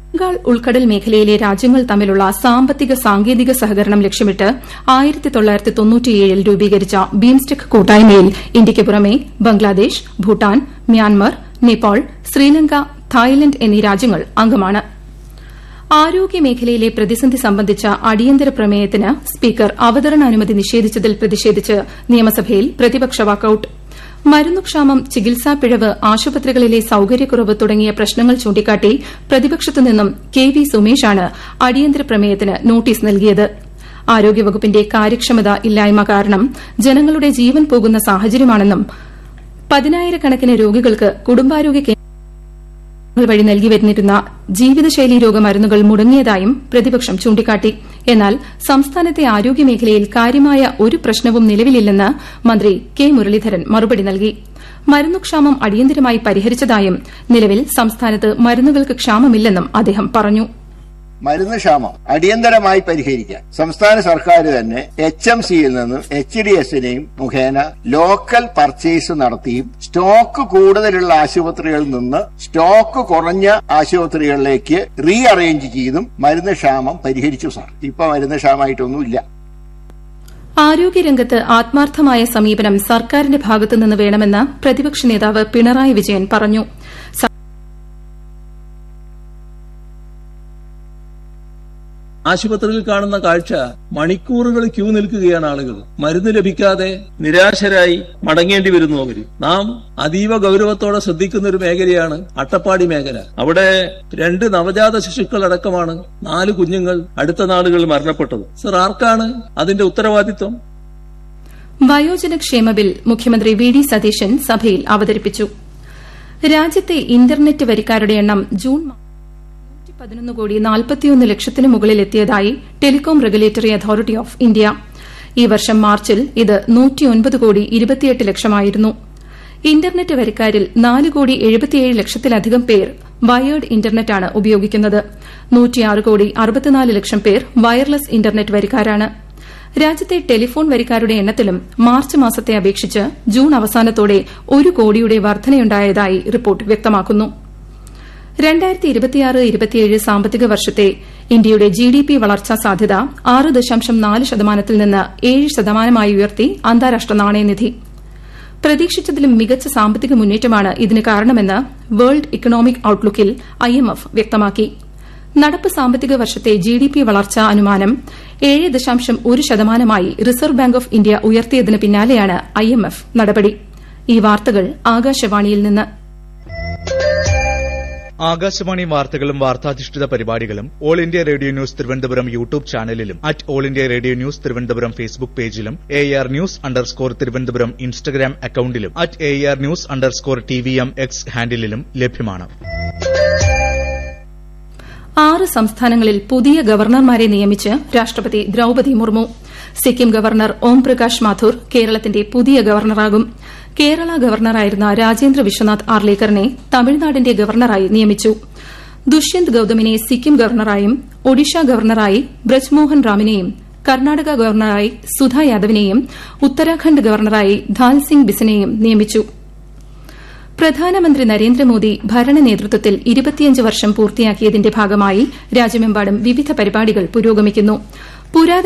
ബംഗാൾ ഉൾക്കടൽ മേഖലയിലെ രാജ്യങ്ങൾ തമ്മിലുള്ള സാമ്പത്തിക സാങ്കേതിക സഹകരണം ലക്ഷ്യമിട്ട് ആയിരത്തി തൊള്ളായിരത്തി തൊണ്ണൂറ്റിയേഴിൽ രൂപീകരിച്ച ബീംസ്റ്റെക് കൂട്ടായ്മയിൽ ഇന്ത്യയ്ക്ക് പുറമെ ബംഗ്ലാദേശ് ഭൂട്ടാൻ മ്യാൻമർ നേപ്പാൾ ശ്രീലങ്ക തായ്ലൻഡ് എന്നീ രാജ്യങ്ങൾ അംഗമാണ് ആരോഗ്യമേഖലയിലെ പ്രതിസന്ധി സംബന്ധിച്ച അടിയന്തര പ്രമേയത്തിന് സ്പീക്കർ അവതരണാനുമതി നിഷേധിച്ചതിൽ പ്രതിഷേധിച്ച് നിയമസഭയിൽ പ്രതിപക്ഷ വാക്കൌട്ട് മരുന്നുക്ഷാമം ചികിത്സാ പിഴവ് ആശുപത്രികളിലെ സൌകര്യക്കുറവ് തുടങ്ങിയ പ്രശ്നങ്ങൾ ചൂണ്ടിക്കാട്ടി പ്രതിപക്ഷത്തു നിന്നും കെ വി സുമേഷാണ് അടിയന്തര പ്രമേയത്തിന് നോട്ടീസ് നൽകിയത് ആരോഗ്യവകുപ്പിന്റെ കാര്യക്ഷമത ഇല്ലായ്മ കാരണം ജനങ്ങളുടെ ജീവൻ പോകുന്ന സാഹചര്യമാണെന്നും പതിനായിരക്കണക്കിന് രോഗികൾക്ക് കുടുംബാരോഗ്യ കേന്ദ്രങ്ങൾ വഴി നൽകി വരുന്നിരുന്ന ജീവിതശൈലീ രോഗ മരുന്നുകൾ മുടങ്ങിയതായും പ്രതിപക്ഷം ചൂണ്ടിക്കാട്ടി എന്നാൽ സംസ്ഥാനത്തെ ആരോഗ്യമേഖലയിൽ കാര്യമായ ഒരു പ്രശ്നവും നിലവിലില്ലെന്ന് മന്ത്രി കെ മുരളീധരൻ മറുപടി നൽകി മരുന്നുക്ഷാമം അടിയന്തരമായി പരിഹരിച്ചതായും നിലവിൽ സംസ്ഥാനത്ത് മരുന്നുകൾക്ക് ക്ഷാമമില്ലെന്നും അദ്ദേഹം പറഞ്ഞു മരുന്ന് ക്ഷാമം അടിയന്തരമായി പരിഹരിക്കാൻ സംസ്ഥാന സർക്കാർ തന്നെ എച്ച് എം സിയിൽ നിന്നും എച്ച് ഡി എസിനെയും മുഖേന ലോക്കൽ പർച്ചേസ് നടത്തിയും സ്റ്റോക്ക് കൂടുതലുള്ള ആശുപത്രികളിൽ നിന്ന് സ്റ്റോക്ക് കുറഞ്ഞ ആശുപത്രികളിലേക്ക് റീ അറേഞ്ച് ചെയ്തും മരുന്ന് ക്ഷാമം പരിഹരിച്ചു സാർ ഇപ്പൊ മരുന്ന് ക്ഷാമമായിട്ടൊന്നുമില്ല ആരോഗ്യരംഗത്ത് ആത്മാർത്ഥമായ സമീപനം സർക്കാരിന്റെ ഭാഗത്തുനിന്ന് വേണമെന്ന് പ്രതിപക്ഷ നേതാവ് പിണറായി വിജയൻ പറഞ്ഞു ആശുപത്രിയിൽ കാണുന്ന കാഴ്ച മണിക്കൂറുകൾ ക്യൂ നിൽക്കുകയാണ് ആളുകൾ മരുന്ന് ലഭിക്കാതെ നിരാശരായി മടങ്ങേണ്ടി വരുന്നു അവര് നാം അതീവ ഗൗരവത്തോടെ ശ്രദ്ധിക്കുന്ന ഒരു മേഖലയാണ് അട്ടപ്പാടി മേഖല അവിടെ രണ്ട് നവജാത ശിശുക്കൾ അടക്കമാണ് നാല് കുഞ്ഞുങ്ങൾ അടുത്ത നാളുകളിൽ മരണപ്പെട്ടത് സർ ആർക്കാണ് അതിന്റെ ഉത്തരവാദിത്വം വയോജന ക്ഷേമ ബിൽ മുഖ്യമന്ത്രി വി ഡി സതീശൻ സഭയിൽ അവതരിപ്പിച്ചു രാജ്യത്തെ ഇന്റർനെറ്റ് വരിക്കാരുടെ എണ്ണം ജൂൺ പതിനൊന്ന് കോടി നാൽപ്പത്തിയൊന്ന് ലക്ഷത്തിന് മുകളിൽ എത്തിയതായി telecom regulatory authority of India ഈ വർഷം മാർച്ചിൽ ഇത് നൂറ്റിയൊൻപത് കോടി ഇരുപത്തിയെട്ട് ലക്ഷമായിരുന്നു ഇന്റർനെറ്റ് വരിക്കാരിൽ നാല് കോടി എഴുപത്തിയേഴ് ലക്ഷത്തിലധികം പേർ വയേർഡ് ഇന്റർനെറ്റാണ് ഉപയോഗിക്കുന്നത് നൂറ്റിയാറ് കോടി അറുപത്തിനാല് ലക്ഷം പേർ വയർലെസ് ഇന്റർനെറ്റ് വരിക്കാരാണ് രാജ്യത്തെ ടെലിഫോൺ വരിക്കാരുടെ എണ്ണത്തിലും മാർച്ച് മാസത്തെ അപേക്ഷിച്ച് ജൂൺ അവസാനത്തോടെ ഒരു കോടിയുടെ വർധനയുണ്ടായതായി റിപ്പോർട്ട് വ്യക്തമാക്കുന്നു രണ്ടായിരത്തി ഇരുപത്തിയാറ് ഇരുപത്തിയേഴ് സാമ്പത്തിക വർഷത്തെ ഇന്ത്യയുടെ ജി ഡി പി വളർച്ചാ സാധ്യത ആറ് ദശാംശം നാല് ശതമാനത്തിൽ നിന്ന് ഏഴ് ശതമാനമായി ഉയർത്തി അന്താരാഷ്ട്ര നാണയനിധി പ്രതീക്ഷിച്ചതിലും മികച്ച സാമ്പത്തിക മുന്നേറ്റമാണ് ഇതിന് കാരണമെന്ന് വേൾഡ് ഇക്കണോമിക് ഔട്ട്ലുക്കിൽ ഐഎംഎഫ് വ്യക്തമാക്കി നടപ്പ് സാമ്പത്തിക വർഷത്തെ ജി ഡി പി വളർച്ചാ അനുമാനം ഏഴ് ദശാംശം ഒരു ശതമാനമായി റിസർവ് ബാങ്ക് ഓഫ് ഇന്ത്യ ഉയർത്തിയതിന് പിന്നാലെയാണ് ഐഎംഎഫ് നടപടി ഈ വാർത്തകൾ ആകാശവാണിയിൽ നിന്ന് ആകാശവാണി വാർത്തകളും വാർത്താധിഷ്ഠിത പരിപാടികളും All India Radio news Thiruvananthapuram YouTube ചാനലിലും at All India Radio news Thiruvananthapuram Facebook പേജിലും A R news underscore Thiruvananthapuram Instagram അക്കൌണ്ടിലും at A R news underscore T V M X ഹാൻഡിലും ലഭ്യമാണ് ആറ് സംസ്ഥാനങ്ങളിൽ പുതിയ ഗവർണർമാരെ നിയമിച്ച് രാഷ്ട്രപതി ദ്രൌപതി മുർമു സിക്കിം ഗവർണർ ഓം പ്രകാശ് മാഥൂർ കേരളത്തിന്റെ പുതിയ ഗവർണറാകും കേരള ഗവർണറായിരുന്ന രാജേന്ദ്ര വിശ്വനാഥ് ആർലേക്കറിനെ തമിഴ്നാടിന്റെ ഗവർണറായി നിയമിച്ചു ദുഷ്യന്ത് ഗൌതമിനെ സിക്കിം ഗവർണറായും ഒഡീഷ ഗവർണറായി ബ്രജ്മോഹൻ റാമിനെയും കർണാടക ഗവർണറായി സുധ യാദവിനെയും ഉത്തരാഖണ്ഡ് ഗവർണറായി ധാൽ സിംഗ് ബിസിനെയും നിയമിച്ചു പ്രധാനമന്ത്രി നരേന്ദ്രമോദി ഭരണ നേതൃത്വത്തിൽ ഇരുപത്തിയഞ്ച് വർഷം പൂർത്തിയാക്കിയതിന്റെ ഭാഗമായി രാജ്യമെമ്പാടും വിവിധ പരിപാടികൾ പുരോഗമിക്കുന്നു പുരാതന